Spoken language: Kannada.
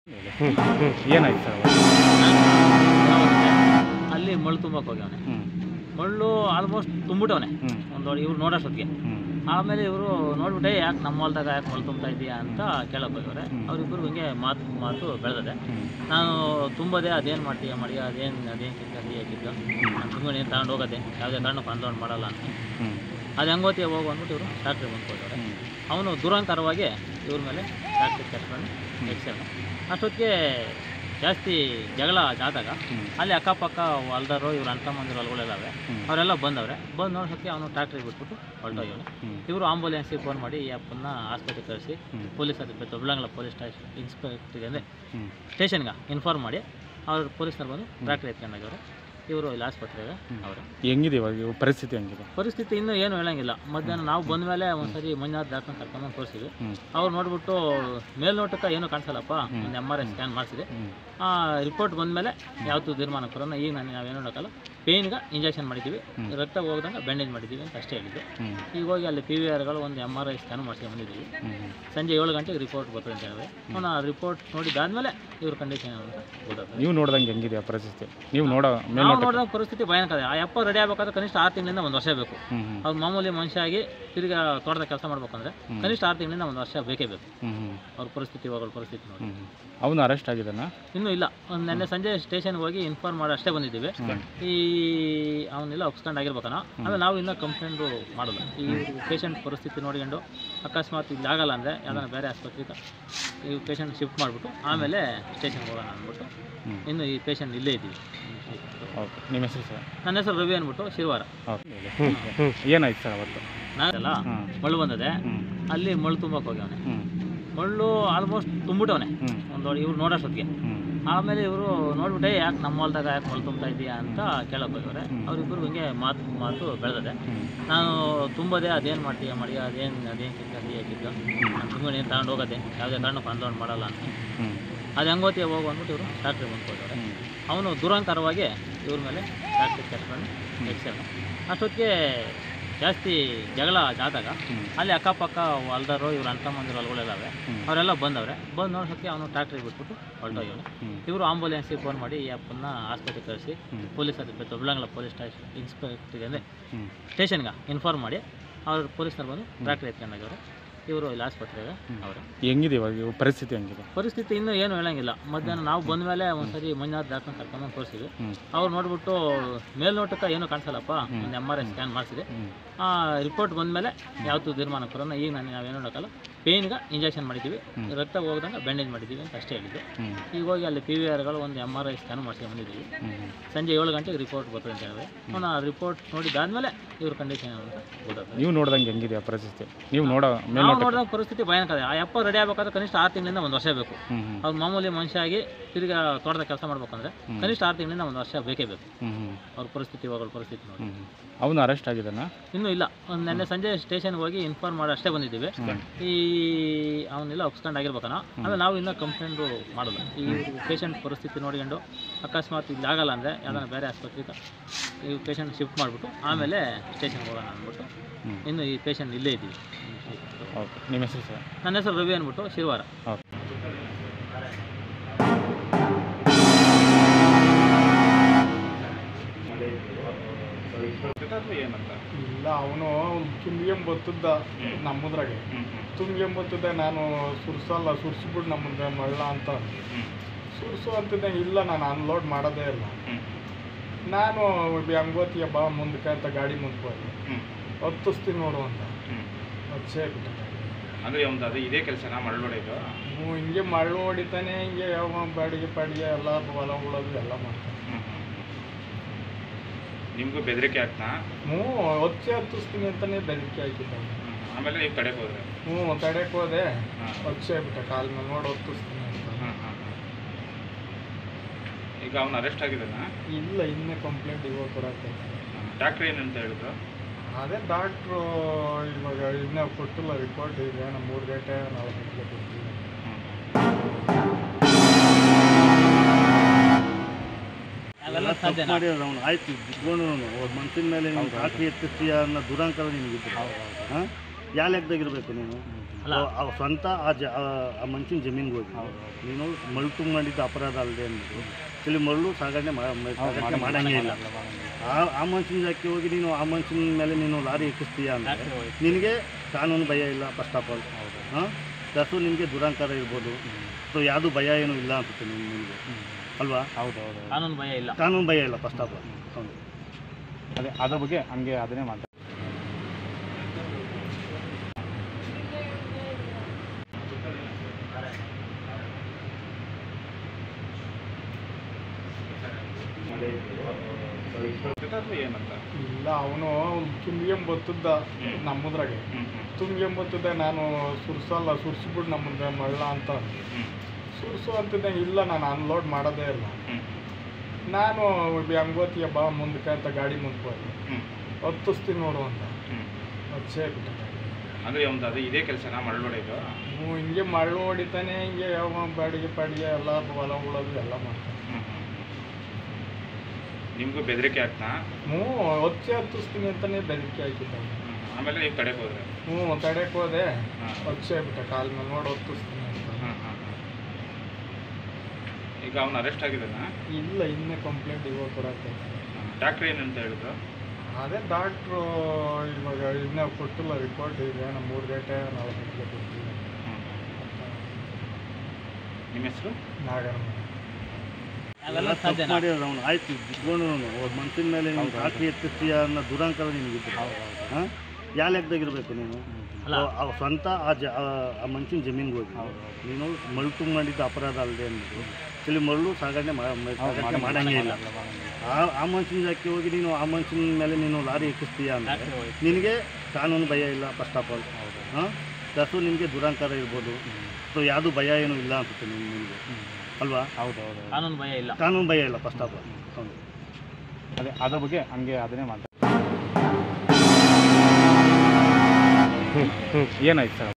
ಹ್ಞೂ ಹ್ಞೂ ಏನಾಯ್ತು ಸರ್ ಅವಾಗ? ಅಲ್ಲಿ ಮಳ್ಳು ತುಂಬಕ್ಕೆ ಹೋಗ್ಯವನೆ ಹ್ಞೂ ಮಳ್ಳು ಆಲ್ಮೋಸ್ಟ್ ತುಂಬಿಟ್ಟವನೆ ಹ್ಞೂ ಒಂದು ಇವ್ರು ನೋಡೋಷ್ಟೊತ್ತಿಗೆ ಹ್ಞೂ ಆಮೇಲೆ ಇವರು ನೋಡ್ಬಿಟ್ಟೆ ಯಾಕೆ ನಮ್ಮ ಹೊಲ್ದಾಗ ಯಾಕೆ ಮಳ್ಳು ತುಂಬ್ತಾ ಇದೆಯಾ ಅಂತ ಕೇಳಕ್ಕೆ ಹೋಗಿವ್ರೆ ಹ್ಮ್. ಅವ್ರಿಬ್ರು ಹಿಂಗೆ ಮಾತು ಮಾತು ಬೆಳೆದಿದೆ ಹ್ಞೂ ನಾನು ತುಂಬೋದೆ ಅದೇನು ಮಾಡ್ತೀಯ ಮಡಿಯ ಅದೇನು ಅದೇನು ಕಿತ್ತ ಅದೇ ಕಿತ್ತ ನಾನು ತುಂಬ ನೀನು ತಗೊಂಡು ಹೋಗೋದೆ ಯಾವುದೇ ಕಾರಣಕ್ಕೂ ಅನ್ಲೋಡ್ ಮಾಡಲ್ಲ ಅಂತ ಹ್ಞೂ ಅದು ಹೆಂಗೋತಿಯ ಹೋಗು ಅಂದ್ಬಿಟ್ಟು ಇವರು ಫ್ಯಾಕ್ಟ್ರಿ ಬಂದ್ಕೊಳ್ತಾರೆ ಹ್ಞೂ ಅವನು ದುರಂಕಾರವಾಗಿ ಇವ್ರ ಮೇಲೆ ಫ್ಯಾಕ್ಟ್ರಿ ಕಟ್ಕೊಂಡು ಎಕ್ಸೆಲ್ ಅಷ್ಟೊತ್ತಿಗೆ ಜಾಸ್ತಿ ಜಗಳ ಆದಾಗ ಹ್ಞೂ ಅಲ್ಲಿ ಅಕ್ಕಪಕ್ಕ ಹೊಲ್ದಾರು ಇವ್ರ ಅಣ್ಣ ತಮ್ಮಂದಿರು ಹೊಲ್ಗಳಿದ್ದಾವೆ ಹ್ಞೂ ಅವರೆಲ್ಲ ಬಂದವ್ರೆ ಬಂದು ನೋಡೋಕ್ಕೆ ಅವನು ಟ್ಯಾಕ್ಟ್ರಿಗೆ ಬಿಟ್ಬಿಟ್ಟು ಹೊರಟೋಗ್ಯವನು ಹ್ಞೂ ಇವರು ಆಂಬುಲೆನ್ಸಿಗೆ ಫೋನ್ ಮಾಡಿ ಈ ಅಪ್ಪನ್ನ ಆಸ್ಪತ್ರೆಗೆ ಕಳಿಸಿ ಹ್ಞೂ ಪೊಲೀಸ್ ಅದಕ್ಕೆ ದೊಡ್ಡಬಳ್ಳಾಂಗ್ಲ ಪೊಲೀಸ್ ಸ್ಟೇಷನ್ ಇನ್ಸ್ಪೆಕ್ಟ್ರಿಗೆ ಅಂದರೆ ಹ್ಞೂ ಸ್ಟೇಷನ್ಗೆ ಇನ್ಫಾರ್ಮ್ ಮಾಡಿ ಅವ್ರು ಪೊಲೀಸ್ನವ್ರು ಬಂದು ಟ್ರ್ಯಾಕ್ಟರ್ ಎತ್ಕೊಂಡಾಗವ್ರೆ ಇವರು ಇಲ್ಲಿ ಆಸ್ಪತ್ರೆಗೆ ಅವರು ಹೆಂಗಿದೆ ಇವಾಗ ಇವಾಗ ಪರಿಸ್ಥಿತಿ ಹೆಂಗಿದೆ ಪರಿಸ್ಥಿತಿ ಇನ್ನೂ ಏನು ಹೇಳಂಗಿಲ್ಲ ಮಧ್ಯಾಹ್ನ ನಾವು ಬಂದ ಮೇಲೆ ಒಂದ್ಸರಿ ಮಂಜುನಾಥ್ ಡಾಕ್ಟರ್ ಕರ್ಕೊಂಬಂದು ತೋರಿಸಿದ್ವಿ ಹ್ಞೂ ಅವ್ರು ನೋಡ್ಬಿಟ್ಟು ಮೇಲ್ನೋಟಕ್ಕೆ ಏನೂ ಕಾಣಿಸಲ್ಲಪ್ಪ ಹ್ಮ್. ಒಂದು ಎಮ್ ಆರ್ ಐ ಸ್ಕ್ಯಾನ್ ಮಾಡಿಸಿದೆ ಹ್ಞೂ ರಿಪೋರ್ಟ್ ಬಂದಮೇಲೆ ಯಾವತ್ತೂ ತೀರ್ಮಾನ ಕೊರೋನಾ ಈಗ ನಾನು ನಾವೇನು ನೋಡೋಕ್ಕಲ್ಲ ಪೇಯ್ನ್ಗೆ ಇಂಜೆಕ್ಷನ್ ಮಾಡಿದ್ದೀವಿ ಹ್ಮ್. ರಕ್ತ ಹೋಗ್ದಂಗೆ ಬ್ಯಾಂಡೇಜ್ ಮಾಡಿದ್ದೀವಿ ಅಂತ ಅಷ್ಟೇ ಹೇಳಿದ್ದು ಹ್ಞೂ ಈಗ ಹೋಗಿ ಅಲ್ಲಿ ಪಿ ವಿ ಆರ್ಗಳು ಒಂದು ಎಮ್ ಆರ್ ಐ ಸ್ಕ್ಯಾನ್ ಮಾಡ್ಸ್ಕೊಂಡು ಬಂದಿದ್ದೀವಿ ಹ್ಞೂ ಹ್ಞೂ ಸಂಜೆ ಏಳು ಗಂಟೆಗೆ ರಿಪೋರ್ಟ್ ಬರ್ತದೆ ಅಂತ ಹೇಳಿದ್ರೆ ಅವನು ಆ ರಿಪೋರ್ಟ್ ನೋಡಿದ್ದಾದ್ಮೇಲೆ ಇವ್ರ ಕಂಡೀಷನ್ ಅಂತ ಗೊತ್ತಾಗ್ತದೆ ನೀವು ನೋಡ್ದಂಗೆ ಹೆಂಗಿದೆ ಆ ಪರಿಸ್ಥಿತಿ ನೀವು ನೋಡೋ ನಾವು ಮೇಲ್ನೋಟ ನೋಡಿದಾಗ ಪರಿಸ್ಥಿತಿ ಭಯಾನಕ ಇದೆ ಆ ಯಪ್ಪ ರೆಡಿ ಆಗ್ಬೇಕಾದ್ರೆ ಕನಿಷ್ಠ ಆರು ತಿಂಗಳಿಂದ ಒಂದು ವರ್ಷ ಬೇಕು ಹ್ಞೂ ಹ್ಞೂ ಅವ್ರು ಮಾಮೂಲಿ ಮನುಷ್ಯ ಆಗಿ ತಿರ್ಗಾ ತೋಟದ ಕೆಲಸ ಮಾಡ್ಬೇಕಂದ್ರೆ ಹ್ಮ್. ಕನಿಷ್ಠ ಆರು ತಿಂಗಳಿಂದ ಒಂದು ವರ್ಷ ಬೇಕೇ ಬೇಕು ಹ್ಞೂ ಹ್ಞೂ ಅವ್ರ ಪರಿಸ್ಥಿತಿ ಹೋಗೋ ಪರಿಸ್ಥಿತಿ ನೋಡಿ ಹ್ಞೂ ಅವನು ಅರೆಸ್ಟ್ ಆಗಿದ್ದಾನ ಇನ್ನೂ ಇಲ್ಲ ಒಂದು ನೆನ್ನೆ ಸಂಜೆ ಸ್ಟೇಷನ್ಗೆ ಹೋಗಿ ಇನ್ಫಾರ್ಮ್ ಮಾಡಿ ಅಷ್ಟೇ ಬಂದಿದ್ದೀವಿ ಹ್ಞೂ ಈ ಅವನ್ನೆಲ್ಲ ಒಪ್ಸ್ಕೊಂಡು ಆಗಿರ್ಬೇಕನ ಆಮೇಲೆ ನಾವು ಇನ್ನೂ ಕಂಪ್ಲೇಂಟು ಮಾಡಲ್ಲ ಈ ಪೇಷಂಟ್ ಪರಿಸ್ಥಿತಿ ನೋಡ್ಕೊಂಡು ಅಕಸ್ಮಾತ್ ಇಲ್ಲಿ ಆಗಲ್ಲ ಅಂದರೆ ಯಾವ್ದಾರ ಬೇರೆ ಆಸ್ಪತ್ರೆಗೆ ಈ ಪೇಷಂಟ್ ಶಿಫ್ಟ್ ಮಾಡಿಬಿಟ್ಟು ಆಮೇಲೆ ಸ್ಟೇಷನ್ಗೆ ಹೋಗೋಣ ಅಂದ್ಬಿಟ್ಟು ಹ್ಞೂ ಇನ್ನು ಈ ಪೇಷಂಟ್ ಇಲ್ಲೇ ಇದ್ದೀವಿ ಓಕೆ ನಿಮ್ಮ ಹೆಸರು ಸರ್ ನನ್ನ ಹೆಸರು ರವಿ ಅಂದ್ಬಿಟ್ಟು ಶಿರ್ವಾರ ಓಕೆ ಹ್ಞೂ ಹ್ಞೂ ಏನಾಯ್ತು ಸರ್ ಅವತ್ತು ನಾನೆಲ್ಲ ಹ್ಞೂ ಮಳ್ಳು ಬಂದದೆ ಹ್ಞೂ ಅಲ್ಲಿ ಮಳ್ಳು ತುಂಬಕ್ಕೆ ಹೋಗ್ಯವನೆ ಹ್ಞೂ ಮಳ್ಳು ಆಲ್ಮೋಸ್ಟ್ ತುಂಬಿಟ್ಟವನೆ ಹ್ಞೂ ಒಂದು ಇವ್ರು ನೋಡೋಷ್ಟೊತ್ತಿಗೆ ಹ್ಞೂ ಆಮೇಲೆ ಇವರು ನೋಡ್ಬಿಟ್ಟೆ ಯಾಕೆ ನಮ್ಮ ಹೊಲ್ದಾಗ ಯಾಕೆ ಮಳ್ಳು ತುಂಬ್ತಾ ಇದೆಯಾ ಅಂತ ಕೇಳಕ್ಕೆ ಹೋಗಿವ್ರೆ ಹ್ಮ್. ಅವ್ರಿಬ್ರು ಹಿಂಗೆ ಮಾತು ಮಾತು ಬೆಳೆದಿದೆ ಹ್ಞೂ ನಾನು ತುಂಬೋದೆ ಅದೇನು ಮಾಡ್ತೀಯ ಮಡಿಯ ಅದೇನು ಅದೇನು ಕಿತ್ತ ಅದೇ ಕಿತ್ತ ನಾನು ತುಂಬ ನೀನು ತಗೊಂಡು ಹೋಗೋದೆ ಯಾವುದೇ ಕಾರಣಕ್ಕೂ ಅನ್ಲೋಡ್ ಮಾಡಲ್ಲ ಅಂತ ಹ್ಞೂ ಅದು ಹೆಂಗೋತಿಯ ಹೋಗು ಅಂದ್ಬಿಟ್ಟು ಇವರು ಫ್ಯಾಕ್ಟ್ರಿ ಬಂದ್ಕೊಳ್ತಾರೆ ಹ್ಞೂ ಅವನು ದುರಂಕಾರವಾಗಿ ಇವ್ರ ಮೇಲೆ ಫ್ಯಾಕ್ಟ್ರಿ ಕಟ್ಕೊಂಡು ಎಕ್ಸೆಲ್ ಅಷ್ಟೊತ್ತಿಗೆ ಜಾಸ್ತಿ ಜಗಳ ಆದಾಗ ಹ್ಞೂ ಅಲ್ಲಿ ಅಕ್ಕಪಕ್ಕ ಹೊಲ್ದಾರು ಇವ್ರ ಅಣ್ಣ ತಮ್ಮಂದಿರು ಹೊಲ್ಗಳಿದ್ದಾವೆ ಹ್ಞೂ ಅವರೆಲ್ಲ ಬಂದವ್ರೆ ಬಂದು ನೋಡೋಕ್ಕೆ ಅವನು ಟ್ರ್ಯಾಕ್ಟ್ರಿಗೆ ಬಿಟ್ಬಿಟ್ಟು ಹೊರಟೋಗ್ಯವನು ಹ್ಞೂ ಇವರು ಆಂಬುಲೆನ್ಸಿಗೆ ಫೋನ್ ಮಾಡಿ ಈ ಅಪ್ಪನ್ನ ಆಸ್ಪತ್ರೆಗೆ ಕಳಿಸಿ ಹ್ಞೂ ಪೊಲೀಸ್ ಅದಕ್ಕೆ ದೊಡ್ಡಬಳ್ಳಾಂಗ್ಲ ಪೊಲೀಸ್ ಸ್ಟೇಷನ್ ಇನ್ಸ್ಪೆಕ್ಟ್ರಿಗೆ ಅಂದರೆ ಹ್ಞೂ ಸ್ಟೇಷನ್ಗೆ ಇನ್ಫಾರ್ಮ್ ಮಾಡಿ ಅವ್ರು ಪೊಲೀಸ್ನವ್ರು ಬಂದು ಟ್ರ್ಯಾಕ್ಟರ್ ಎತ್ಕೊಂಡಾಗವ್ರೆ ಇವರು ಇಲ್ಲಿ ಆಸ್ಪತ್ರೆಗೆ ಅವರು ಹೆಂಗಿದೆ ಇವಾಗ ಇವಾಗ ಪರಿಸ್ಥಿತಿ ಹೆಂಗಿದೆ ಪರಿಸ್ಥಿತಿ ಇನ್ನೂ ಏನು ಹೇಳಂಗಿಲ್ಲ ಮಧ್ಯಾಹ್ನ ನಾವು ಬಂದ ಮೇಲೆ ಒಂದ್ಸರಿ ಮಂಜುನಾಥ್ ಡಾಕ್ಟರ್ ಕರ್ಕೊಂಬಂದು ತೋರಿಸಿದ್ವಿ ಹ್ಞೂ ಅವ್ರು ನೋಡ್ಬಿಟ್ಟು ಮೇಲ್ನೋಟಕ್ಕೆ ಏನೂ ಕಾಣಿಸಲ್ಲಪ್ಪ ಹ್ಮ್. ಒಂದು ಎಮ್ ಆರ್ ಐ ಸ್ಕ್ಯಾನ್ ಮಾಡಿಸಿದೆ ಹ್ಞೂ ರಿಪೋರ್ಟ್ ಬಂದಮೇಲೆ ಯಾವತ್ತೂ ತೀರ್ಮಾನ ಕೊರೋನಾ ಈಗ ನಾನು ನಾವೇನು ನೋಡೋಕ್ಕಲ್ಲ ಪೇಯ್ನ್ಗೆ ಇಂಜೆಕ್ಷನ್ ಮಾಡಿದ್ದೀವಿ ಹ್ಮ್. ರಕ್ತ ಹೋಗ್ದಂಗೆ ಬ್ಯಾಂಡೇಜ್ ಮಾಡಿದ್ದೀವಿ ಅಂತ ಅಷ್ಟೇ ಹೇಳಿದ್ದು ಹ್ಞೂ ಈಗ ಹೋಗಿ ಅಲ್ಲಿ ಪಿ ವಿ ಆರ್ಗಳು ಒಂದು ಎಮ್ ಆರ್ ಐ ಸ್ಕ್ಯಾನ್ ಮಾಡ್ಸ್ಕೊಂಡು ಬಂದಿದ್ದೀವಿ ಹ್ಞೂ ಹ್ಞೂ ಸಂಜೆ ಏಳು ಗಂಟೆಗೆ ರಿಪೋರ್ಟ್ ಬರ್ತದೆ ಅಂತ ಹೇಳಿದ್ರೆ ಅವನು ಆ ರಿಪೋರ್ಟ್ ನೋಡಿದ್ದಾದ್ಮೇಲೆ ಇವ್ರ ಕಂಡೀಷನ್ ಅಂತ ಗೊತ್ತಾಗ್ತದೆ ನೀವು ನೋಡ್ದಂಗೆ ಹೆಂಗಿದೆ ಆ ಪರಿಸ್ಥಿತಿ ನೀವು ನೋಡೋ ನಾವು ಮೇಲ್ನೋಟ ನೋಡಿದಾಗ ಪರಿಸ್ಥಿತಿ ಭಯಾನಕ ಇದೆ ಆ ಯಪ್ಪ ರೆಡಿ ಆಗ್ಬೇಕಾದ್ರೆ ಕನಿಷ್ಠ ಆರು ತಿಂಗಳಿಂದ ಒಂದು ವರ್ಷ ಬೇಕು ಹ್ಞೂ ಹ್ಞೂ ಅವ್ರು ಮಾಮೂಲಿ ಮನುಷ್ಯ ಆಗಿ ತಿರ್ಗಾ ತೋಟದ ಕೆಲಸ ಮಾಡ್ಬೇಕಂದ್ರೆ ಹ್ಮ್. ಕನಿಷ್ಠ ಆರು ತಿಂಗಳಿಂದ ಒಂದು ವರ್ಷ ಬೇಕೇ ಬೇಕು ಹ್ಞೂ ಹ್ಞೂ ಅವ್ರ ಪರಿಸ್ಥಿತಿ ಹೋಗೋ ಪರಿಸ್ಥಿತಿ ನೋಡಿ ಹ್ಞೂ ಅವನು ಅರೆಸ್ಟ್ ಆಗಿದ್ದಾನ ಇನ್ನೂ ಇಲ್ಲ ಒಂದು ನೆನ್ನೆ ಸಂಜೆ ಸ್ಟೇಷನ್ಗೆ ಹೋಗಿ ಇನ್ಫಾರ್ಮ್ ಮಾಡಿ ಅಷ್ಟೇ ಬಂದಿದ್ದೀವಿ ಹ್ಞೂ ಈ ಅವನ್ನೆಲ್ಲ ಒಪ್ಸ್ಕೊಂಡು ಆಗಿರ್ಬೇಕನ ಆಮೇಲೆ ನಾವು ಇನ್ನೂ ಕಂಪ್ಲೇಂಟು ಮಾಡಲ್ಲ ಈ ಪೇಷಂಟ್ ಪರಿಸ್ಥಿತಿ ನೋಡ್ಕೊಂಡು ಅಕಸ್ಮಾತ್ ಇಲ್ಲಿ ಆಗಲ್ಲ ಅಂದರೆ ಯಾವ್ದಾರ ಬೇರೆ ಆಸ್ಪತ್ರೆಗೆ ಈ ಪೇಷಂಟ್ ಶಿಫ್ಟ್ ಮಾಡಿಬಿಟ್ಟು ಆಮೇಲೆ ಸ್ಟೇಷನ್ಗೆ ಹೋಗೋಣ ಅಂದ್ಬಿಟ್ಟು ಹ್ಞೂ ಇನ್ನು ಈ ಪೇಷಂಟ್ ಇಲ್ಲೇ ಇದ್ದೀವಿ ಓಕೆ ನಿಮ್ಮ ಹೆಸರು ಸರ್ ನನ್ನ ಹೆಸರು ರವಿ ಅಂದ್ಬಿಟ್ಟು ಶಿರ್ವಾರ ಓಕೆ ಇಲ್ಲ ಅವನು ತುಂಬ್ಕೊಂಬತ್ತಿದ್ದ ನಮ್ಮದ್ರಾಗೆ ತುಂಬ್ಕೊಂಬತ್ತಿದ್ದ ನಾನು ಸುರ್ಸಲ್ಲ ಸುರ್ಸ್ಬಿಟ್ಟು ನಮ್ಮ ಮುಂದೆ ಮಳ್ಳ ಅಂತ ಸುರ್ಸು ಅಂತಿದ್ದಂಗೆ ಇಲ್ಲ ನಾನು ಅನ್ಲೋಡ್ ಮಾಡೋದೇ ಇಲ್ಲ ನಾನು ಹೆಂಗೋತಿಯ ಬಾ ಮುಂದಕ್ಕೆ ಅಂತ ಗಾಡಿ ಮುಂದಕ್ಕೆ ಹೋದೆ ಹತ್ತಿಸ್ತೀನಿ ನೋಡು ಅಂತ ಹಚ್ಚೇ ಬಿಟ್ಟ ಅಂದರೆ ಒಂದು ಅದು ಇದೇ ಕೆಲಸನ ಮಳ್ಳೊಡೆದು ಹ್ಞೂ ಹಿಂಗೆ ಮಳ್ಳು ಹೊಡಿತಾನೆ ಹಿಂಗೆ ಯಾವ ಬಾಡಿಗೆ ಪಾಡಿಗೆ ಎಲ್ಲ ಹೊಲ ಉಳೋದು ಎಲ್ಲ ಮಾಡ್ತಾನೆ ನಿಮಗೂ ಬೆದರಿಕೆ ಆಗ್ತಾ ಹ್ಞೂ ಹಚ್ಚೆ ಹತ್ತಿಸ್ತೀನಿ ಅಂತಲೇ ಬೆದರಿಕೆ ಹಾಕಿದ್ದಾನೆ ಆಮೇಲೆ ನೀವು ಕಡೆಗೆ ಹೋದ್ರೆ ಹ್ಞೂ ತಡೆಗೆ ಹೋದೆ ಹಾಂ ಹಚ್ಚೇ ಬಿಟ್ಟ ಕಾಲ್ ಮೇಲೆ ನೋಡಿ ಹತ್ತಿಸ್ತೀನಿ ಅಂತ ಹಾಂ ಹಾಂ ಈಗ ಅವನು ಅರೆಸ್ಟ್ ಆಗಿದ್ದಾನ ಇಲ್ಲ ಇನ್ನೇ ಕಂಪ್ಲೇಂಟ್ ಇವಾಗ ಕೊಡಕ್ಕೆ ಡಾಕ್ಟ್ರ್ ಏನಂತ ಹೇಳಿದ್ರು ಅದೇ ಡಾಕ್ಟ್ರು ಇವಾಗ ಇನ್ನೂ ಕೊಟ್ಟಿಲ್ಲ ರಿಪೋರ್ಟ್ ಇದೆ ನಮ್ಮ ಮೂರು ಗಂಟೆ ನಾಲ್ಕು ಗಂಟೆಗೆ ಕೊಡ್ತೀವಿ ಅವೆಲ್ಲ ಸಾಧ್ಯನಾ? ಮಾಡಿರೋದು ಅವನು ಆಯ್ತು ಬಿಟ್ಕೊಂಡು ಅವ್ರ ಮನಸ್ಸಿನ ಮೇಲೆ ನೀನು ರಾತ್ರಿ ಎತ್ತಿರ್ತೀಯ ಅನ್ನೋ ದುರಾಂಕಾರ ನಿನಗಿದ್ದು ಹಾಂ ಯಾವ ಲೆಕ್ಕದಾಗಿರ್ಬೇಕು ನೀನು ಅಲ್ಲ ಅವ ಸ್ವಂತ ಆ ಜ ಆ- ಆ ಮನುಷ್ಯನ ಜಮೀನಿಗೆ ಹೋಗಿ ನೀನು ಮಳ್ಳು ತುಂಬಿದ ಅಪರಾಧ ಅಲ್ಲದೆ ಅಂದ್ಬಿಟ್ಟು ಇಲ್ಲಿ ಮರಳು ಸಾಗಣೆ ಮಾ- ಮ- ಸಾಗಾಣಿಕೆ ಮಾಡಂಗೇ ಇಲ್ಲ ಆ ಆ ಮನುಷ್ಯನ ಜಾಗಕ್ಕೆ ಹೋಗಿ ನೀನು ಆ ಮನುಷ್ಯನ ಮೇಲೆ ನೀನು ಲಾರಿ ಎಕ್ಕಿಸ್ತೀಯ ಅಂದರೆ ನಿನಗೆ ಕಾನೂನು ಭಯ ಇಲ್ಲ ಫಸ್ಟ್ ಆಫ್ ಆಲ್ ಹಾಂ ಪ್ಲಸ್ಸು ನಿನಗೆ ದುರಂಕಾರ ಇರ್ಬೋದು ಸೊ ಯಾವುದು ಭಯ ಏನೂ ಇಲ್ಲ ಅನ್ಸುತ್ತೆ ನಿನ್ ನಿನಗೆ ಅಲ್ವಾ ಕಾನೂನು ಭಯ ಇಲ್ಲ ಕಾನೂನು ಭಯ ಇಲ್ಲ ಫಸ್ಟ್ ಆಫ್ ಆಲ್ ಹೌದು ಅದೇ ಅದ್ರ ಬಗ್ಗೆ ಹಂಗೆ ಅದನ್ನೇ ಮಾತಾಡ ಅಥವಾ ಏನಂತ ಇಲ್ಲ ಅವನು ತುಂಬ್ಕೊಂಡ್ ಬತ್ತದ ನಮ್ಮದ್ರಾಗೆ ಹ್ಞೂ ಹ್ಞೂ ತುಂಬ್ಕೊಂಡ್ ಬತ್ತದ ನಾನು ಸುರ್ಸಲ್ಲ ಸುರ್ಸ್ಬಿಟ್ಟು ನಮ್ಮದ ಮಳ್ಳ ಅಂತ ಅಂದೆ. ಹ್ಞೂ ಸುರ್ಸು ಅಂತಿದ್ದಂಗೆ ಇಲ್ಲ ನಾನು ಅನ್ಲೋಡ್ ಮಾಡೋದೇ ಇಲ್ಲ ಹ್ಞೂ ನಾನು ಹೆಂಗೋತಿಯ ಬಾ ಮುಂದಕ್ಕೆ ಅಂತ ಗಾಡಿ ಮುಂದಕ್ಕೆ ಹೋದೆ ಹ್ಞೂ ಹತ್ತಿಸ್ತೀನಿ ನೋಡು ಅಂತ ಹ್ಞೂ ಹಚ್ಚೇ ಬಿಟ್ಟ ಅಂದರೆ ಒಂದು ಅದು ಇದೇ ಕೆಲಸನ ಮಳ್ಳುವಡೆದು ಹ್ಞೂ ಹಿಂಗೆ ಮಳ್ಳು ಹೊಡಿತಾನೆ ಹಿಂಗೆ ಯಾವ ಬಾಡಿಗೆ ಪಾಡಿಗೆ ಎಲ್ಲ ಹೊಲ ಉಳೋದು ಎಲ್ಲ ಮಾಡ್ತಾನೆ ಹ್ಞೂ ಹ್ಞೂ ನಿಮಗೂ ಬೆದರಿಕೆ ಆಗ್ತಾ ಹ್ಞೂ ಹಚ್ಚೆ ಹತ್ತಿಸ್ತೀನಿ ಅಂತಾನೆ ಬೆದರಿಕೆ ಹಾಕಿದ್ದಾನೆ ಹ್ಞೂ ಆಮೇಲೆ ನೀವು ತಡೆಗೆ ಹೋದ್ರೆ ಹ್ಞೂ ತಡೆಗೆ ಹೋದೆ ಹಾಂ ಹಚ್ಚೇ ಬಿಟ್ಟ ಕಾಲ ಮೇಲೆ ನೋಡಿ ಹತ್ತಿಸ್ತೀನಿ ಅಂತ ಹಾಂ ಹಾಂ ಈಗ ಅವನು ಅರೆಸ್ಟ್ ಆಗಿದ್ದಾನ ಇಲ್ಲ ಇನ್ನೇ ಕಂಪ್ಲೇಂಟ್ ಇವಾಗ ಕೊಡಕ್ಕೆ ಡಾಕ್ಟ್ರ್ ಏನಂತ ಹೇಳಿದ್ರು ಅದೇ ಡಾಕ್ಟ್ರು ಇವಾಗ ಇನ್ನೂ ಕೊಟ್ಟಿಲ್ಲ ರಿಪೋರ್ಟ್ ಈಗ ನಮ್ಮ ಮೂರು ಗಂಟೆ ನಾಲ್ಕು ಗಂಟೆ ಕೊಡ್ತೀವಿ ಹ್ಞೂ ನಿಮ್ಮ ಹೆಸರು ನಾಗರಮ್ಮ ಅವೆಲ್ಲ ತಪ್ಪು ಸಾಧ್ಯನಾ ಮಾಡಿರೋದು ಅವನು ಆಯ್ತು ಇಟ್ಕೊಂಡು ಒಬ್ಬ ಮನುಷ್ಯನ ಮೇಲೆ ನೀನು ಹಾಕಿ ಎತ್ತಿಸ್ತೀಯ ಅನ್ನೋ ದುರಂಕಾರ ನಿನಗಿದ್ದು ಹಾಂ ಯಾವ ಲೆಕ್ಕದಾಗಿರ್ಬೇಕು ನೀನು ಅಲ್ಲ ಅವ- ಅವ ಸ್ವಂತ ಆ ಜ ಆ- ಆ ಮನುಷ್ಯನ ಜಮೀನಿಗೆ ಹೋಗಿ ನೀನು ಮಳ್ಳು ತುಂಬಿದ ಅಪರಾಧ ಅಲ್ಲದೆ ಅಂದ್ಬಿಟ್ಟು ಇಲ್ಲಿ ಮರಳು ಸಾಗಣೆ ಮಾ- ಮ- ಸಾಗಾಣಿಕೆ ಮಾಡಂಗೇ ಇಲ್ಲ ಆ ಆ ಮನುಷ್ಯನ ಜಾಗಕ್ಕೆ ಹೋಗಿ ನೀನು ಆ ಮನುಷ್ಯನ ಮೇಲೆ ನೀನು ಲಾರಿ ಎಕ್ಕಿಸ್ತೀಯ ಅಂದರೆ ನಿನಗೆ ಕಾನೂನು ಭಯ ಇಲ್ಲ ಫಸ್ಟ್ ಆಫ್ ಆಲ್ ಹಾಂ ಪ್ಲಸ್ಸು ನಿನಗೆ ದುರಂಕಾರ ಇರ್ಬೋದು ಸೊ ಯಾವುದು ಭಯ ಏನೂ ಇಲ್ಲ ಅನ್ಸುತ್ತೆ ನಿನ್ ನಿನಗೆ ಅಲ್ವಾ ಕಾನೂನು ಭಯ ಇಲ್ಲ ಕಾನೂನು ಭಯ ಇಲ್ಲ ಫಸ್ಟ್ ಆಫ್ ಆಲ್ ಹೌದು ಅದೇ ಅದ್ರ ಬಗ್ಗೆ ಹಂಗೆ ಅದನ್ನೇ ಮಾತಾಡ ಏನಾಯ್ತು ಸರ್